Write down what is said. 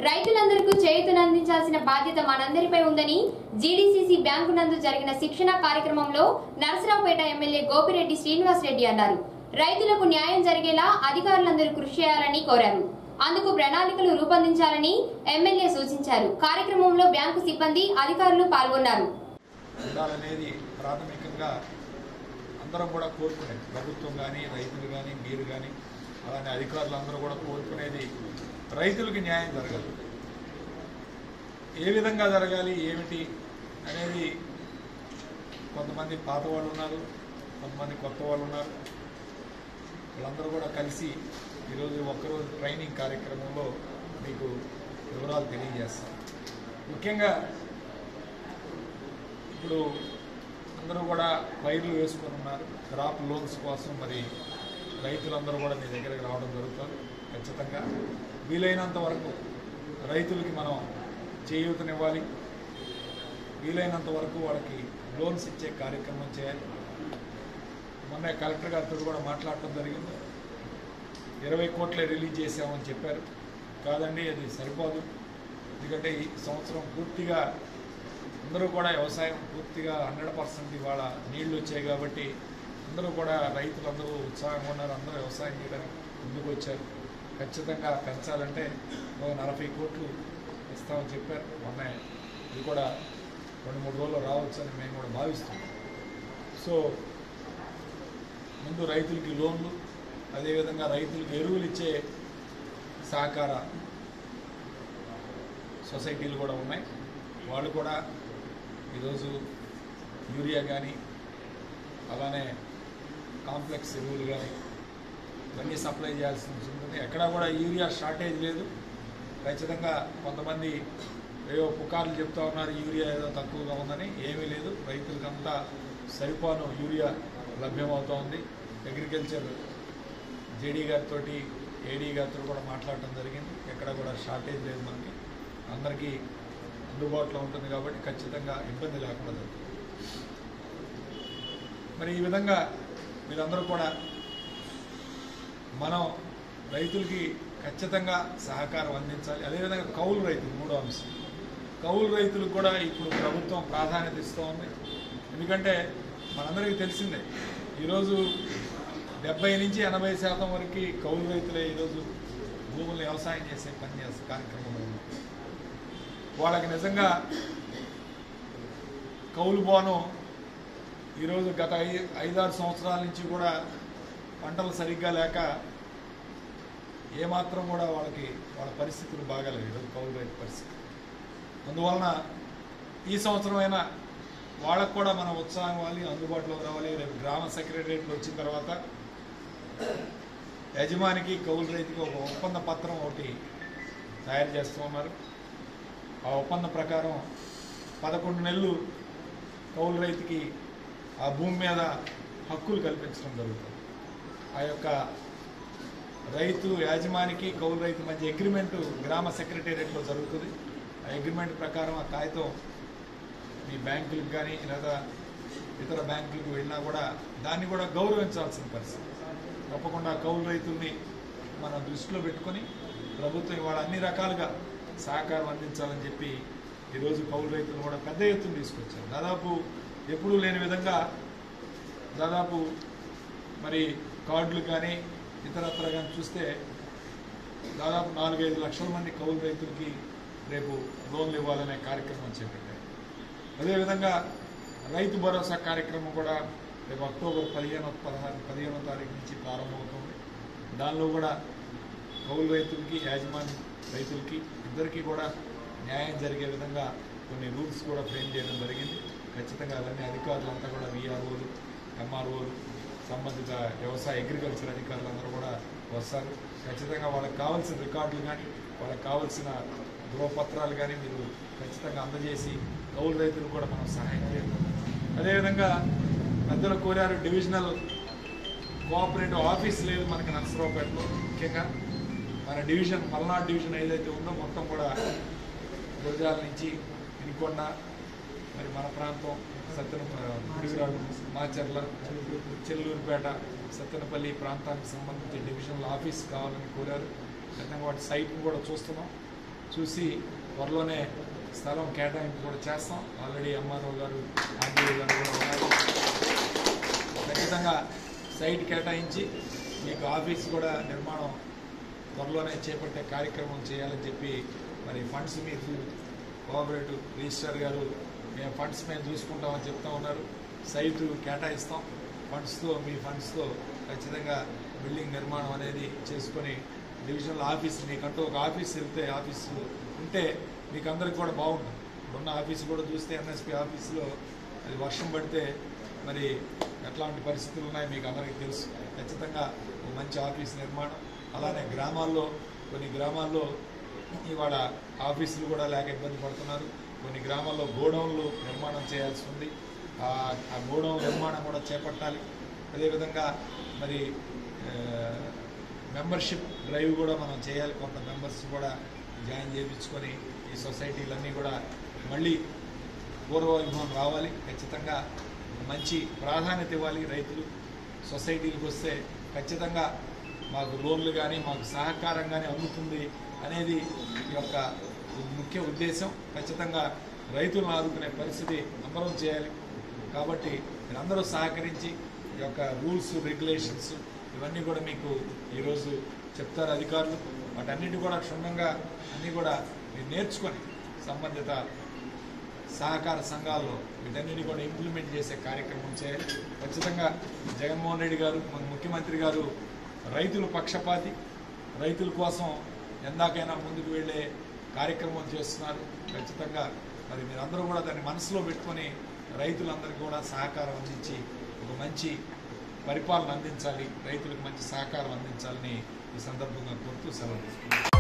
రైతులందరికీ చేయూతనందించాల్సిన బాధ్యత మనందరిపై ఉందని జీడీసీసీ బ్యాంకు నందు జరిగిన శిక్షణ కార్యక్రమంలో నరసరావుపేట ఎమ్మెల్యే గోపిరెడ్డి శ్రీనివాస్ రెడ్డి అన్నారు రైతులకు న్యాయం జరిగేలా అధికారులందరూ కృషి చేయాలని కోరారు అందుకు ప్రణాళికలు రూపొందించాలని ఎమ్మెల్యే సూచించారు కార్యక్రమంలో బ్యాంకు సిబ్బంది అధికారులు పాల్గొన్నారు ఉండాలనేది ప్రాథమికంగా అందరం కూడా కోరుకునేది ప్రభుత్వం కానీ రైతులు కానీ మీరు కానీ అలానే అధికారులు అందరూ కూడా కోరుకునేది రైతులకు న్యాయం జరగాలి ఏ విధంగా జరగాలి ఏమిటి అనేది కొంతమంది పాత వాళ్ళు ఉన్నారు కొంతమంది కొత్త వాళ్ళు ఉన్నారు వీళ్ళందరూ కూడా కలిసి ఈరోజు ఒక్కరోజు ట్రైనింగ్ కార్యక్రమంలో మీకు వివరాలు తెలియజేస్తాం ముఖ్యంగా ఇప్పుడు అందరూ కూడా పైర్లు వేసుకొని ఉన్నారు క్రాప్ లోన్స్ కోసం మరి రైతులందరూ కూడా మీ దగ్గరికి రావడం జరుగుతుంది ఖచ్చితంగా వీలైనంత వరకు రైతులకి మనం చేయూతనివ్వాలి వీలైనంత వరకు వాళ్ళకి లోన్స్ ఇచ్చే కార్యక్రమం చేయాలి మొన్న కలెక్టర్ గారితో కూడా మాట్లాడటం జరిగింది ఇరవై కోట్లే రిలీజ్ చేసామని చెప్పారు కాదండి అది సరిపోదు ఎందుకంటే ఈ సంవత్సరం పూర్తిగా అందరూ కూడా వ్యవసాయం పూర్తిగా హండ్రెడ్ పర్సెంట్ ఇవాళ నీళ్లు వచ్చాయి కాబట్టి అందరూ కూడా రైతులందరూ ఉత్సాహంగా ఉన్నారు అందరూ వ్యవసాయం చేయడానికి ముందుకు వచ్చారు ఖచ్చితంగా పెంచాలంటే ఒక నలభై కోట్లు ఇస్తామని చెప్పారు మొన్న ఇది కూడా రెండు మూడు రోజులు రావచ్చు అని మేము కూడా భావిస్తున్నాం సో ముందు రైతులకి లోన్లు అదేవిధంగా రైతులకు ఎరువులు ఇచ్చే సహకార సొసైటీలు కూడా ఉన్నాయి వాళ్ళు కూడా ఈరోజు యూరియా కానీ అలానే కాంప్లెక్స్ ఎరువులు కానీ ఇవన్నీ సప్లై చేయాల్సి ఉంటుంది ఎక్కడా కూడా యూరియా షార్టేజ్ లేదు ఖచ్చితంగా కొంతమంది ఏవో పుకార్లు చెప్తా ఉన్నారు యూరియా ఏదో తక్కువగా ఉందని ఏమీ లేదు రైతులకంతా సరిపోను యూరియా లభ్యమవుతూ ఉంది అగ్రికల్చర్ జేడీ గారితో ఏడీ గారితో కూడా మాట్లాడటం జరిగింది ఎక్కడ కూడా షార్టేజ్ లేదు మనకి అందరికీ అందుబాటులో ఉంటుంది కాబట్టి ఖచ్చితంగా ఇబ్బంది లేకుండా జరుగుతుంది మరి ఈ విధంగా మీరందరూ కూడా మనం రైతులకి ఖచ్చితంగా సహకారం అందించాలి అదేవిధంగా కౌలు రైతులు మూడో అంశం కౌలు రైతులకు కూడా ఇప్పుడు ప్రభుత్వం ప్రాధాన్యత ఇస్తూ ఉంది ఎందుకంటే మనందరికీ తెలిసిందే ఈరోజు డెబ్బై నుంచి ఎనభై శాతం వరకు కౌలు రైతులే ఈరోజు భూములు వ్యవసాయం చేసే పని చేసే కార్యక్రమంలో ఉన్నారు వాళ్ళకి నిజంగా కౌలు బోనం ఈరోజు గత ఐ ఐదారు సంవత్సరాల నుంచి కూడా పంటలు సరిగ్గా లేక ఏమాత్రం కూడా వాళ్ళకి వాళ్ళ పరిస్థితులు బాగాలేవు ఈరోజు కౌలు రైతు పరిస్థితి అందువలన ఈ సంవత్సరమైనా వాళ్ళకు కూడా మన ఉత్సాహం ఇవ్వాలి అందుబాటులోకి రావాలి రేపు గ్రామ సెక్రటరియట్లు వచ్చిన తర్వాత యజమానికి కౌలు రైతుకి ఒక ఒప్పంద పత్రం ఒకటి తయారు చేస్తూ ఉన్నారు ఆ ఒప్పందం ప్రకారం పదకొండు నెలలు కౌలు రైతుకి ఆ భూమి మీద హక్కులు కల్పించడం జరుగుతుంది ఆ యొక్క రైతు యాజమానికి కౌలు రైతు మధ్య అగ్రిమెంటు గ్రామ సెక్రటేరియట్లో జరుగుతుంది ఆ అగ్రిమెంట్ ప్రకారం ఆ కాగితం మీ బ్యాంకులకు కానీ లేదా ఇతర బ్యాంకులకు వెళ్ళినా కూడా దాన్ని కూడా గౌరవించాల్సిన పరిస్థితి తప్పకుండా కౌలు రైతుల్ని మనం దృష్టిలో పెట్టుకొని ప్రభుత్వం ఇవాళ అన్ని రకాలుగా సహకారం అందించాలని చెప్పి ఈరోజు కౌలు రైతులు కూడా పెద్ద ఎత్తున తీసుకొచ్చారు దాదాపు ఎప్పుడూ లేని విధంగా దాదాపు మరి కార్డులు కానీ ఇతరత్ర కానీ చూస్తే దాదాపు నాలుగైదు లక్షల మంది కౌలు రైతులకి రేపు లోన్లు ఇవ్వాలనే కార్యక్రమం చేపట్టారు అదేవిధంగా రైతు భరోసా కార్యక్రమం కూడా రేపు అక్టోబర్ పదిహేను పదహారు పదిహేనో తారీఖు నుంచి ప్రారంభమవుతుంది దానిలో కూడా కౌలు రైతులకి యాజమాన్య రైతులకి ఇద్దరికీ కూడా న్యాయం జరిగే విధంగా కొన్ని రూల్స్ కూడా ఫ్రేమ్ చేయడం జరిగింది ఖచ్చితంగా అవన్నీ అధికారులంతా కూడా విఆర్ఓలు ఎంఆర్ఓలు సంబంధిత వ్యవసాయ అగ్రికల్చర్ అధికారులందరూ కూడా వస్తారు ఖచ్చితంగా వాళ్ళకి కావాల్సిన రికార్డులు కానీ వాళ్ళకి కావాల్సిన ధృవపత్రాలు కానీ మీరు ఖచ్చితంగా అందజేసి కౌలు రైతులు కూడా మనం సహాయం చేయాలి అదేవిధంగా పెద్దలు కోరారు డివిజనల్ కోఆపరేటివ్ ఆఫీస్ లేదు మనకి నర్సరావుపేటలో ముఖ్యంగా మన డివిజన్ పల్నాడు డివిజన్ ఏదైతే ఉందో మొత్తం కూడా గురజాల నుంచి ఇనికొండ మరి మన ప్రాంతం సత్తెన పిడుగురాడు మాచర్ల చెల్లూరుపేట సత్తెనపల్లి ప్రాంతానికి సంబంధించి డివిజనల్ ఆఫీస్ కావాలని కోరారు ఖచ్చితంగా వాటి సైట్ని కూడా చూస్తున్నాం చూసి త్వరలోనే స్థలం కేటాయింపు కూడా చేస్తాం ఆల్రెడీ ఎంఆర్ఓ గారు ఆర్డీఓ గారు కూడా ఉన్నారు ఖచ్చితంగా సైట్ కేటాయించి మీకు ఆఫీస్ కూడా నిర్మాణం త్వరలోనే చేపట్టే కార్యక్రమం చేయాలని చెప్పి మరి ఫండ్స్ మీకు కోఆపరేటివ్ రిజిస్టర్ గారు మేము ఫండ్స్ మేము చూసుకుంటామని చెప్తా ఉన్నారు సైటు కేటాయిస్తాం ఫండ్స్తో మీ ఫండ్స్తో ఖచ్చితంగా బిల్డింగ్ నిర్మాణం అనేది చేసుకొని డివిజనల్ ఆఫీస్ మీకంటూ ఒక ఆఫీస్ వెళ్తే ఆఫీసు ఉంటే మీకు అందరికి కూడా బాగుంటుంది ఇప్పుడున్న ఆఫీస్ కూడా చూస్తే ఎన్ఎస్పి ఆఫీసులో అది వర్షం పడితే మరి ఎట్లాంటి పరిస్థితులు ఉన్నాయో మీకు అందరికీ తెలుసు ఖచ్చితంగా ఒక మంచి ఆఫీస్ నిర్మాణం అలానే గ్రామాల్లో కొన్ని గ్రామాల్లో ఇవాళ ఆఫీసులు కూడా లేక ఇబ్బంది పడుతున్నారు కొన్ని గ్రామాల్లో గోడౌన్లు నిర్మాణం చేయాల్సి ఉంది ఆ ఆ గోడౌన్ నిర్మాణం కూడా చేపట్టాలి అదేవిధంగా మరి మెంబర్షిప్ డ్రైవ్ కూడా మనం చేయాలి కొంత మెంబర్స్ కూడా జాయిన్ చేయించుకొని ఈ సొసైటీలన్నీ కూడా మళ్ళీ పూర్వవైభవం రావాలి ఖచ్చితంగా మంచి ప్రాధాన్యత ఇవ్వాలి రైతులు సొసైటీలకు వస్తే ఖచ్చితంగా మాకు లోన్లు కానీ మాకు సహకారం కానీ అందుతుంది అనేది ఈ యొక్క ముఖ్య ఉద్దేశం ఖచ్చితంగా రైతులను ఆదుకునే పరిస్థితి అందరం చేయాలి కాబట్టి మీరందరూ సహకరించి ఈ యొక్క రూల్స్ రెగ్యులేషన్స్ ఇవన్నీ కూడా మీకు ఈరోజు చెప్తారు అధికారులు వాటన్నిటి కూడా క్షుణ్ణంగా అన్నీ కూడా మీరు నేర్చుకొని సంబంధిత సహకార సంఘాల్లో వీటన్నిటి కూడా ఇంప్లిమెంట్ చేసే కార్యక్రమం చేయాలి ఖచ్చితంగా జగన్మోహన్ రెడ్డి గారు మన ముఖ్యమంత్రి గారు రైతుల పక్షపాతి రైతుల కోసం ఎందాకైనా ముందుకు వెళ్ళే కార్యక్రమం చేస్తున్నారు ఖచ్చితంగా మరి మీరందరూ కూడా దాన్ని మనసులో పెట్టుకొని రైతులందరికీ కూడా సహకారం అందించి ఒక మంచి పరిపాలన అందించాలి రైతులకు మంచి సహకారం అందించాలని ఈ సందర్భంగా కోరుతూ సెలవు తీసుకుంటున్నాను.